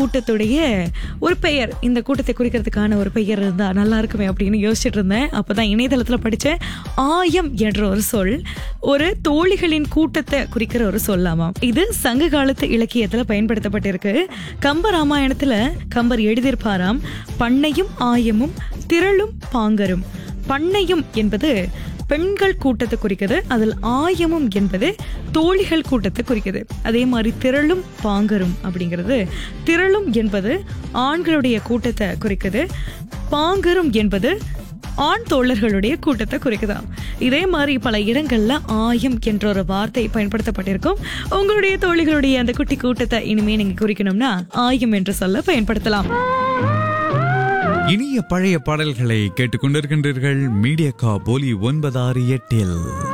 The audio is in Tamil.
கூட்டத்துடைய ஒரு பெயர் இந்த கூட்டத்தை குறிக்கிறதுக்கான ஒரு பெயர் இருந்தா நல்லா இருக்குமே அப்படின்னு யோசிச்சுட்டு இருந்தேன் அப்பதான் இணையதளத்துல படிச்சேன் ஆயம் என்ற ஒரு சொல் ஒரு தோழிகளின் கூட்டத்தை குறிக்கிற ஒரு சொல்லாமாம் இது சங்க காலத்து இலக்கியத்துல பயன்படுத்தப்பட்டிருக்கு கம்ப ராமாயணத்துல கம்பர் எழுதியிருப்பாராம் பண்ணையும் ஆயமும் திரளும் பாங்கரும் பண்ணையும் என்பது பெண்கள் கூட்டத்தை குறிக்குது அதில் ஆயமும் என்பது தோழிகள் கூட்டத்தை குறிக்குது அதே மாதிரி திரளும் பாங்கரும் அப்படிங்கிறது திரளும் என்பது ஆண்களுடைய கூட்டத்தை குறிக்குது பாங்கரும் என்பது ஆண் தோழர்களுடைய கூட்டத்தை குறிக்குதாம் இதே மாதிரி பல இடங்கள்ல ஆயம் என்ற ஒரு வார்த்தை பயன்படுத்தப்பட்டிருக்கும் உங்களுடைய தோழிகளுடைய அந்த குட்டி கூட்டத்தை இனிமே நீங்க குறிக்கணும்னா ஆயம் என்று சொல்ல பயன்படுத்தலாம் இனிய பழைய பாடல்களை கேட்டுக்கொண்டிருக்கின்றீர்கள் மீடியா கா போலி ஒன்பதாறு எட்டில்